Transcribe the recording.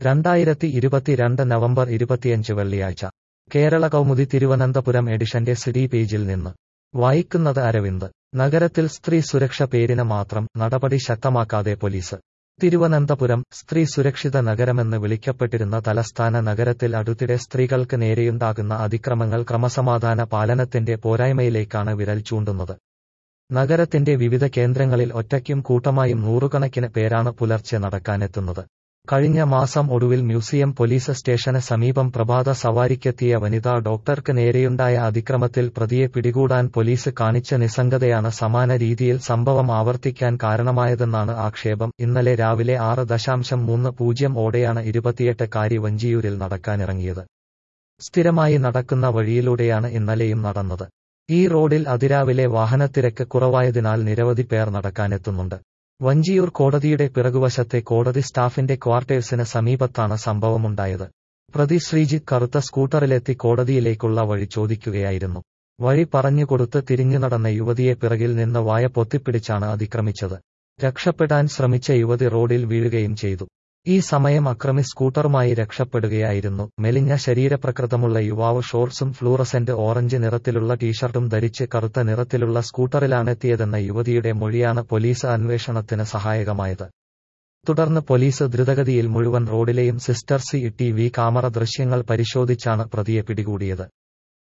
രണ്ടായിരത്തി ഇരുപത്തിരണ്ട് നവംബർ ഇരുപത്തിയഞ്ച് വെള്ളിയാഴ്ച കേരള കൗമുദി തിരുവനന്തപുരം എഡിഷന്റെ സിഡി പേജിൽ നിന്ന് വായിക്കുന്നത് അരവിന്ദ് നഗരത്തിൽ സ്ത്രീ സുരക്ഷ പേരിന് മാത്രം നടപടി ശക്തമാക്കാതെ പോലീസ് തിരുവനന്തപുരം സ്ത്രീ സുരക്ഷിത നഗരമെന്ന് വിളിക്കപ്പെട്ടിരുന്ന തലസ്ഥാന നഗരത്തിൽ അടുത്തിടെ സ്ത്രീകൾക്ക് നേരെയുണ്ടാകുന്ന അതിക്രമങ്ങൾ ക്രമസമാധാന പാലനത്തിന്റെ പോരായ്മയിലേക്കാണ് വിരൽ ചൂണ്ടുന്നത് നഗരത്തിന്റെ വിവിധ കേന്ദ്രങ്ങളിൽ ഒറ്റയ്ക്കും കൂട്ടമായും നൂറുകണക്കിന് പേരാണ് പുലർച്ചെ നടക്കാനെത്തുന്നത് കഴിഞ്ഞ മാസം ഒടുവിൽ മ്യൂസിയം പോലീസ് സ്റ്റേഷന് സമീപം പ്രഭാത സവാരിക്കെത്തിയ വനിതാ ഡോക്ടർക്ക് നേരെയുണ്ടായ അതിക്രമത്തിൽ പ്രതിയെ പിടികൂടാൻ പോലീസ് കാണിച്ച നിസ്സംഗതയാണ് സമാന രീതിയിൽ സംഭവം ആവർത്തിക്കാൻ കാരണമായതെന്നാണ് ആക്ഷേപം ഇന്നലെ രാവിലെ ആറ് ദശാംശം മൂന്ന് പൂജ്യം ഓടെയാണ് ഇരുപത്തിയെട്ടുകാരി വഞ്ചിയൂരിൽ നടക്കാനിറങ്ങിയത് സ്ഥിരമായി നടക്കുന്ന വഴിയിലൂടെയാണ് ഇന്നലെയും നടന്നത് ഈ റോഡിൽ അതിരാവിലെ വാഹനത്തിരക്ക് കുറവായതിനാൽ നിരവധി പേർ നടക്കാനെത്തുന്നുണ്ട് വഞ്ചിയൂർ കോടതിയുടെ പിറകുവശത്തെ കോടതി സ്റ്റാഫിന്റെ ക്വാർട്ടേഴ്സിന് സമീപത്താണ് സംഭവമുണ്ടായത് പ്രതി ശ്രീജിത്ത് കറുത്ത സ്കൂട്ടറിലെത്തി കോടതിയിലേക്കുള്ള വഴി ചോദിക്കുകയായിരുന്നു വഴി പറഞ്ഞുകൊടുത്ത് തിരിഞ്ഞു നടന്ന യുവതിയെ പിറകിൽ നിന്ന് വായ പൊത്തിപ്പിടിച്ചാണ് അതിക്രമിച്ചത് രക്ഷപ്പെടാൻ ശ്രമിച്ച യുവതി റോഡിൽ വീഴുകയും ചെയ്തു ഈ സമയം അക്രമി സ്കൂട്ടറുമായി രക്ഷപ്പെടുകയായിരുന്നു മെലിഞ്ഞ ശരീരപ്രകൃതമുള്ള യുവാവ് ഷോർട്സും ഫ്ലൂറസെന്റ് ഓറഞ്ച് നിറത്തിലുള്ള ടീഷർട്ടും ധരിച്ച് കറുത്ത നിറത്തിലുള്ള സ്കൂട്ടറിലാണെത്തിയതെന്ന യുവതിയുടെ മൊഴിയാണ് പോലീസ് അന്വേഷണത്തിന് സഹായകമായത് തുടർന്ന് പോലീസ് ദ്രുതഗതിയിൽ മുഴുവൻ റോഡിലെയും സിസ്റ്റർ സി ടി വി ക്യാമറ ദൃശ്യങ്ങൾ പരിശോധിച്ചാണ് പ്രതിയെ പിടികൂടിയത്